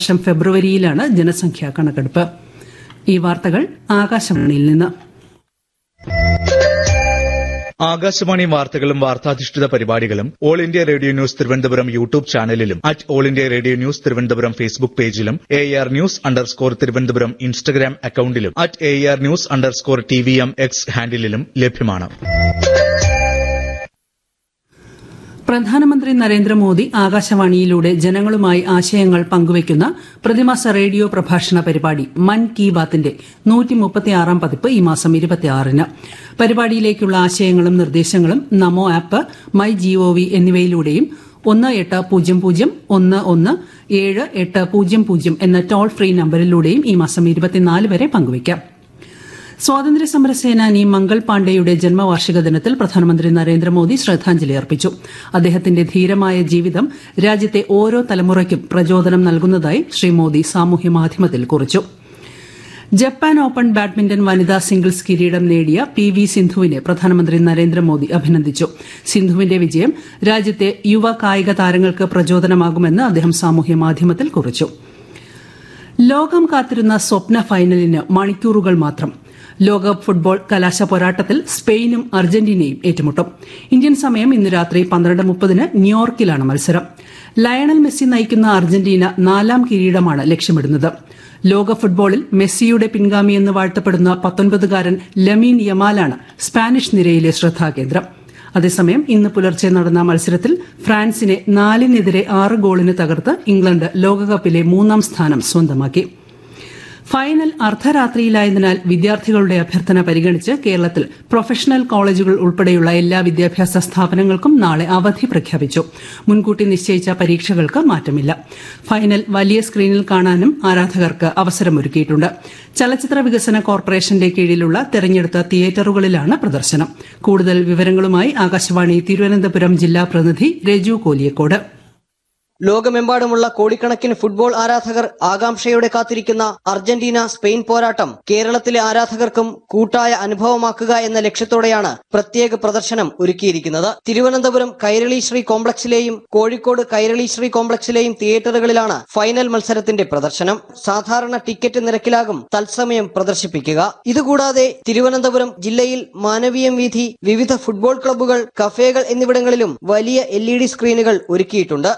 വർഷം ഫെബ്രുവരിയിലാണ് ജനസംഖ്യാ കണക്കെടുപ്പ് ഈ വാർത്തകൾ ആകാശവാണിയിൽ നിന്ന് ആകാശവാണി വാർത്തകളും വാർത്താധിഷ്ഠിത പരിപാടികളും all India radio news Thiruvananthapuram YouTube ചാനലിലും at all India radio news Thiruvananthapuram Facebook പേജിലും A R news underscore Thiruvananthapuram Instagram അക്കൌണ്ടിലും at A R news underscore T V M X ഹാൻഡിലും ലഭ്യമാണ് പ്രധാനമന്ത്രി നരേന്ദ്രമോദി ആകാശവാണിയിലൂടെ ജനങ്ങളുമായി ആശയങ്ങൾ പങ്കുവയ്ക്കുന്ന പ്രതിമാസ റേഡിയോ പ്രഭാഷണ പരിപാടി മൻ കി ബാത്തിന്റെ നൂറ്റിമുപ്പത്തിയാറാം പതിപ്പ് ഈ മാസം ഇരുപത്തിയാറിന് പരിപാടിയിലേക്കുള്ള ആശയങ്ങളും നിർദ്ദേശങ്ങളും നമോ ആപ്പ് മൈ ജിഒവി എന്നിവയിലൂടെയും ഒന്ന് എട്ട് പൂജ്യം പൂജ്യം ഒന്ന് ഒന്ന് ഏഴ് എട്ട് പൂജ്യം പൂജ്യം എന്ന ടോൾ ഫ്രീ നമ്പറിലൂടെയും ഈ മാസം ഇരുപത്തിനാല് വരെ പങ്കുവയ്ക്കാം സ്വാതന്ത്ര്യ സമര സേനാനി മംഗൾ പാണ്ഡെയുടെ ജന്മവാർഷിക ദിനത്തിൽ പ്രധാനമന്ത്രി നരേന്ദ്രമോദി ശ്രദ്ധാഞ്ജലി അർപ്പിച്ചു അദ്ദേഹത്തിന്റെ ധീരമായ ജീവിതം രാജ്യത്തെ ഓരോ തലമുറയ്ക്കും പ്രചോദനം നൽകുന്നതായി ശ്രീ മോദി സാമൂഹ്യമാധ്യമത്തിൽ കുറിച്ചു ജപ്പാൻ ഓപ്പൺ ബാഡ്മിന്റൺ വനിതാ സിംഗിൾസ് കിരീടം നേടിയ പി വി സിന്ധുവിനെ പ്രധാനമന്ത്രി നരേന്ദ്രമോദി അഭിനന്ദിച്ചു സിന്ധുവിന്റെ വിജയം രാജ്യത്തെ യുവ കായിക താരങ്ങൾക്ക് പ്രചോദനമാകുമെന്ന് അദ്ദേഹം സാമൂഹ്യമാധ്യമത്തിൽ കുറിച്ചു ലോകം കാത്തിരുന്ന സ്വപ്ന ഫൈനലിന് മണിക്കൂറുകൾ മാത്രം ലോകകപ്പ് ഫുട്ബോൾ കലാശ പോരാട്ടത്തിൽ സ്പെയിനും അർജന്റീനയും ഏറ്റുമുട്ടും ഇന്ത്യൻ സമയം ഇന്ന് രാത്രി പന്ത്രണ്ട് മുപ്പതിന് ന്യൂയോർക്കിലാണ് മത്സരം ലയണൽ മെസ്സി നയിക്കുന്ന അർജന്റീന നാലാം കിരീടമാണ് ലക്ഷ്യമിടുന്നത് ലോക ഫുട്ബോളിൽ മെസ്സിയുടെ പിൻഗാമിയെന്ന് വാഴ്ത്തപ്പെടുന്ന പത്തൊൻപതുകാരൻ ലമീൻ യമാലാണ് സ്പാനിഷ് നിരയിലെ ശ്രദ്ധാകേന്ദ്രം അതേസമയം ഇന്ന് പുലർച്ചെ നടന്ന മത്സരത്തിൽ ഫ്രാൻസിനെ നാലിനെതിരെ ആറ് ഗോളിന് തകർത്ത് ഇംഗ്ലണ്ട് ലോകകപ്പിലെ മൂന്നാം സ്ഥാനം സ്വന്തമാക്കി ഫൈനൽ അർദ്ധരാത്രിയിലായതിനാൽ വിദ്യാർത്ഥികളുടെ അഭ്യർത്ഥന പരിഗണിച്ച് കേരളത്തിൽ പ്രൊഫഷണൽ കോളേജുകൾ ഉൾപ്പെടെയുള്ള എല്ലാ വിദ്യാഭ്യാസ സ്ഥാപനങ്ങൾക്കും നാളെ അവധി പ്രഖ്യാപിച്ചു മുൻകൂട്ടി നിശ്ചയിച്ച പരീക്ഷകൾക്ക് മാറ്റമില്ല ഫൈനൽ വലിയ സ്ക്രീനിൽ കാണാനും ആരാധകർക്ക് അവസരമൊരുക്കിയിട്ടുണ്ട് ചലച്ചിത്ര വികസന കോർപ്പറേഷന്റെ കീഴിലുള്ള തെരഞ്ഞെടുത്ത തിയേറ്ററുകളിലാണ് പ്രദർശനം കൂടുതൽ വിവരങ്ങളുമായി ആകാശവാണി തിരുവനന്തപുരം ജില്ലാ പ്രതിനിധി രജു കോലിയക്കോട് ലോകമെമ്പാടുമുള്ള കോടിക്കണക്കിന് ഫുട്ബോൾ ആരാധകർ ആകാംക്ഷയോടെ കാത്തിരിക്കുന്ന അർജന്റീന സ്പെയിൻ പോരാട്ടം കേരളത്തിലെ ആരാധകർക്കും കൂട്ടായ അനുഭവമാക്കുക എന്ന ലക്ഷ്യത്തോടെയാണ് പ്രത്യേക പ്രദർശനം ഒരുക്കിയിരിക്കുന്നത് തിരുവനന്തപുരം കൈരളി ശ്രീ കോംപ്ലക്സിലെയും കോഴിക്കോട് കൈരളി ശ്രീ കോംപ്ലക്സിലെയും തിയേറ്ററുകളിലാണ് ഫൈനൽ മത്സരത്തിന്റെ പ്രദർശനം സാധാരണ ടിക്കറ്റ് നിരക്കിലാകും തത്സമയം പ്രദർശിപ്പിക്കുക ഇതുകൂടാതെ തിരുവനന്തപുരം ജില്ലയിൽ മാനവീയം വീഥി വിവിധ ഫുട്ബോൾ ക്ലബ്ബുകൾ കഫേകൾ എന്നിവിടങ്ങളിലും വലിയ എൽ സ്ക്രീനുകൾ ഒരുക്കിയിട്ടുണ്ട്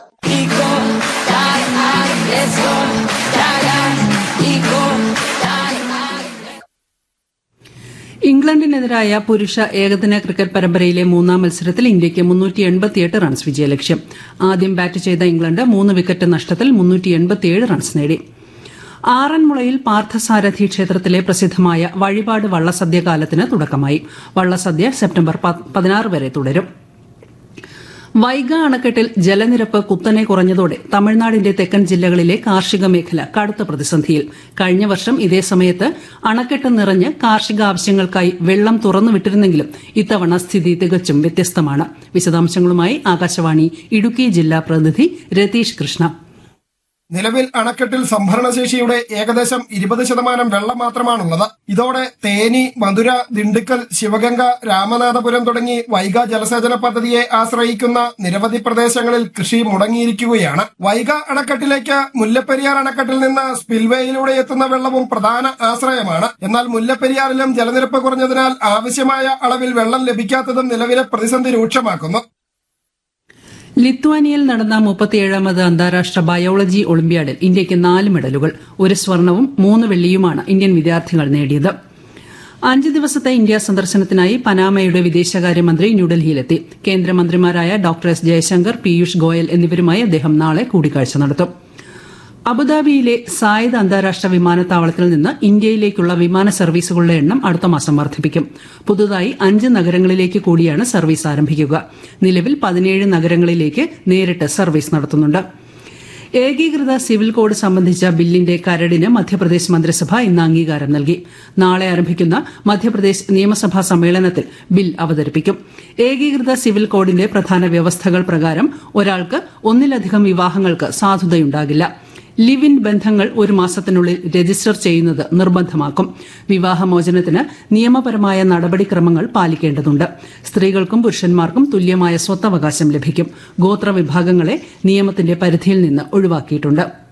ഇംഗ്ലണ്ടിനെതിരായ പുരുഷ ഏകദിന ക്രിക്കറ്റ് പരമ്പരയിലെ മൂന്നാം മത്സരത്തിൽ ഇന്ത്യയ്ക്ക് മുന്നൂറ്റി എൺപത്തിയെട്ട് റൺസ് വിജയലക്ഷ്യം ആദ്യം ബാറ്റ് ചെയ്ത ഇംഗ്ലണ്ട് മൂന്ന് വിക്കറ്റ് നഷ്ടത്തിൽ മുന്നൂറ്റി എൺപത്തിയേഴ് റൺസ് നേടി ആറന്മുളയിൽ പാർത്ഥസാരഥി ക്ഷേത്രത്തിലെ പ്രസിദ്ധമായ വഴിപാട് വള്ളസദ്യ കാലത്തിന് തുടക്കമായി വള്ളസദ്യ സെപ്റ്റംബർ പതിനാറ് വരെ തുടരും വൈഗ അണക്കെട്ടിൽ ജലനിരപ്പ് കുത്തനെ കുറഞ്ഞതോടെ തമിഴ്നാടിന്റെ തെക്കൻ ജില്ലകളിലെ കാർഷിക മേഖല കടുത്ത പ്രതിസന്ധിയിൽ കഴിഞ്ഞ വർഷം ഇതേ സമയത്ത് അണക്കെട്ട് നിറഞ്ഞ് കാർഷിക ആവശ്യങ്ങൾക്കായി വെള്ളം തുറന്നുവിട്ടിരുന്നെങ്കിലും ഇത്തവണ സ്ഥിതി തികച്ചും വ്യത്യസ്തമാണ് വിശദാംശങ്ങളുമായി ആകാശവാണി ഇടുക്കി ജില്ലാ പ്രതിനിധി രതീഷ് കൃഷ്ണ നിലവിൽ അണക്കെട്ടിൽ സംഭരണശേഷിയുടെ ഏകദേശം ഇരുപത് ശതമാനം വെള്ളം മാത്രമാണുള്ളത് ഇതോടെ തേനി മധുര ദിണ്ടുക്കൽ ശിവഗംഗ രാമനാഥപുരം തുടങ്ങി വൈഗ ജലസേചന പദ്ധതിയെ ആശ്രയിക്കുന്ന നിരവധി പ്രദേശങ്ങളിൽ കൃഷി മുടങ്ങിയിരിക്കുകയാണ് വൈഗ അണക്കെട്ടിലേക്ക് മുല്ലപ്പെരിയാർ അണക്കെട്ടിൽ നിന്ന് സ്പിൽവേയിലൂടെ എത്തുന്ന വെള്ളവും പ്രധാന ആശ്രയമാണ് എന്നാൽ മുല്ലപ്പെരിയാറിലും ജലനിരപ്പ് കുറഞ്ഞതിനാൽ ആവശ്യമായ അളവിൽ വെള്ളം ലഭിക്കാത്തതും നിലവിലെ പ്രതിസന്ധി രൂക്ഷമാക്കുന്നു ലിത്വാനിയയിൽ നടന്ന മുപ്പത്തിയേഴാമത് അന്താരാഷ്ട്ര ബയോളജി ഒളിമ്പ്യാഡിൽ ഇന്ത്യയ്ക്ക് നാല് മെഡലുകൾ ഒരു സ്വർണവും മൂന്ന് വെള്ളിയുമാണ് ഇന്ത്യൻ വിദ്യാർത്ഥികൾ നേടിയത് അഞ്ച് ദിവസത്തെ ഇന്ത്യ സന്ദർശനത്തിനായി പനാമയുടെ വിദേശകാര്യമന്ത്രി ന്യൂഡൽഹിയിലെത്തി കേന്ദ്രമന്ത്രിമാരായ ഡോക്ടർ എസ് ജയശങ്കർ പീയൂഷ് ഗോയൽ എന്നിവരുമായി അദ്ദേഹം നാളെ കൂടിക്കാഴ്ച നടത്തും അബുദാബിയിലെ സായിദ് അന്താരാഷ്ട്ര വിമാനത്താവളത്തിൽ നിന്ന് ഇന്ത്യയിലേക്കുള്ള വിമാന സർവീസുകളുടെ എണ്ണം അടുത്ത മാസം വർദ്ധിപ്പിക്കും പുതുതായി അഞ്ച് നഗരങ്ങളിലേക്ക് കൂടിയാണ് സർവീസ് ആരംഭിക്കുക നിലവിൽ പതിനേഴ് നഗരങ്ങളിലേക്ക് നേരിട്ട് സർവീസ് നടത്തുന്നുണ്ട് ഏകീകൃത സിവിൽ കോഡ് സംബന്ധിച്ച ബില്ലിന്റെ കരടിന് മധ്യപ്രദേശ് മന്ത്രിസഭ ഇന്ന് അംഗീകാരം നൽകി നാളെ ആരംഭിക്കുന്ന മധ്യപ്രദേശ് നിയമസഭാ സമ്മേളനത്തിൽ ബിൽ അവതരിപ്പിക്കും ഏകീകൃത സിവിൽ കോഡിന്റെ പ്രധാന വ്യവസ്ഥകൾ പ്രകാരം ഒരാൾക്ക് ഒന്നിലധികം വിവാഹങ്ങൾക്ക് സാധുതയുണ്ടാകില്ല ലിവ് ഇൻ ബന്ധങ്ങൾ ഒരു മാസത്തിനുള്ളിൽ രജിസ്റ്റർ ചെയ്യുന്നത് നിർബന്ധമാക്കും വിവാഹമോചനത്തിന് നിയമപരമായ നടപടിക്രമങ്ങൾ പാലിക്കേണ്ടതുണ്ട് സ്ത്രീകൾക്കും പുരുഷന്മാർക്കും തുല്യമായ സ്വത്തവകാശം ലഭിക്കും ഗോത്ര വിഭാഗങ്ങളെ നിയമത്തിന്റെ പരിധിയിൽ നിന്ന് ഒഴിവാക്കിയിട്ടുണ്ട്